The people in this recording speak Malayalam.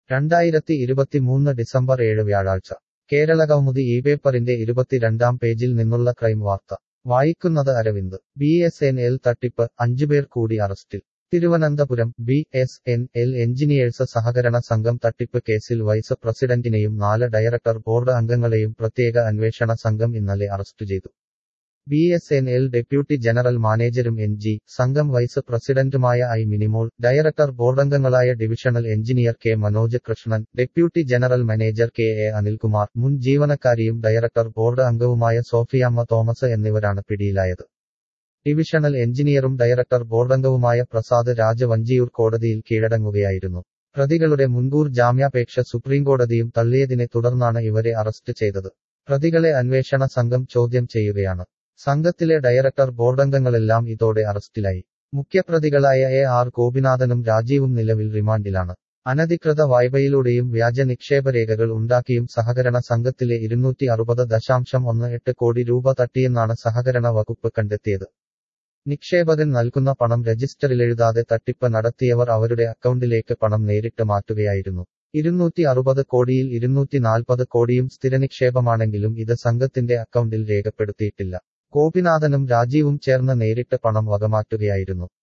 രണ്ടായിരത്തി ഇരുപത്തിമൂന്ന് ഡിസംബർ ഏഴ് വ്യാഴാഴ്ച കേരളകൗമുദി ഈ പേപ്പറിന്റെ ഇരുപത്തിരണ്ടാം പേജിൽ നിന്നുള്ള ക്രൈം വാർത്ത വായിക്കുന്നത് Aravind B S N L തട്ടിപ്പ് അഞ്ചുപേർ കൂടി അറസ്റ്റിൽ Thiruvananthapuram B S N L engineers സഹകരണ സംഘം തട്ടിപ്പ് കേസിൽ വൈസ് പ്രസിഡന്റിനെയും നാല് ഡയറക്ടർ ബോർഡ് അംഗങ്ങളെയും പ്രത്യേക അന്വേഷണ സംഘം ഇന്നലെ അറസ്റ്റ് ചെയ്തു B S N L deputy general മാനേജരും എൻ ജി സംഘം വൈസ് പ്രസിഡന്റുമായ ഐ മിനിമോൾ ഡയറക്ടർ ബോർഡംഗങ്ങളായ divisional engineer K Manoj Krishnan deputy general manager K A Anilkumar മുൻ ജീവനക്കാരിയും ഡയറക്ടർ ബോർഡ് അംഗവുമായ സോഫിയാമ്മ തോമസ് എന്നിവരാണ് പിടിയിലായത് ഡിവിഷണൽ എഞ്ചിനീയറും ഡയറക്ടർ ബോർഡംഗവുമായ പ്രസാദ് രാജ വഞ്ചിയൂർ കോടതിയിൽ കീഴടങ്ങുകയായിരുന്നു പ്രതികളുടെ മുൻകൂർ ജാമ്യാപേക്ഷ സുപ്രീംകോടതിയും തള്ളിയതിനെ തുടർന്നാണ് ഇവരെ അറസ്റ്റ് ചെയ്തത് പ്രതികളെ അന്വേഷണ സംഘം ചോദ്യം ചെയ്യുകയാണ് സംഘത്തിലെ ഡയറക്ടർ ബോർഡംഗങ്ങളെല്ലാം ഇതോടെ അറസ്റ്റിലായി മുഖ്യപ്രതികളായ എ ആർ ഗോപിനാഥനും രാജീവും നിലവിൽ റിമാൻഡിലാണ് അനധികൃത വായ്പയിലൂടെയും വ്യാജ നിക്ഷേപ രേഖകൾ ഉണ്ടാക്കിയും സഹകരണ സംഘത്തിലെ ഇരുന്നൂറ്റി അറുപത് ദശാംശം ഒന്ന് എട്ട് കോടി രൂപ തട്ടിയെന്നാണ് സഹകരണ വകുപ്പ് കണ്ടെത്തിയത് നിക്ഷേപകൻ നൽകുന്ന പണം രജിസ്റ്ററിലെഴുതാതെ തട്ടിപ്പ് നടത്തിയവർ അവരുടെ അക്കൗണ്ടിലേക്ക് പണം നേരിട്ട് മാറ്റുകയായിരുന്നു ഇരുന്നൂറ്റി അറുപത് കോടിയിൽ ഇരുന്നൂറ്റി നാൽപ്പത് കോടിയും സ്ഥിരനിക്ഷേപമാണെങ്കിലും ഇത് സംഘത്തിന്റെ അക്കൗണ്ടിൽ രേഖപ്പെടുത്തിയിട്ടില്ല ഗോപിനാഥനും രാജീവും ചേർന്ന് നേരിട്ട് പണം വകമാറ്റുകയായിരുന്നു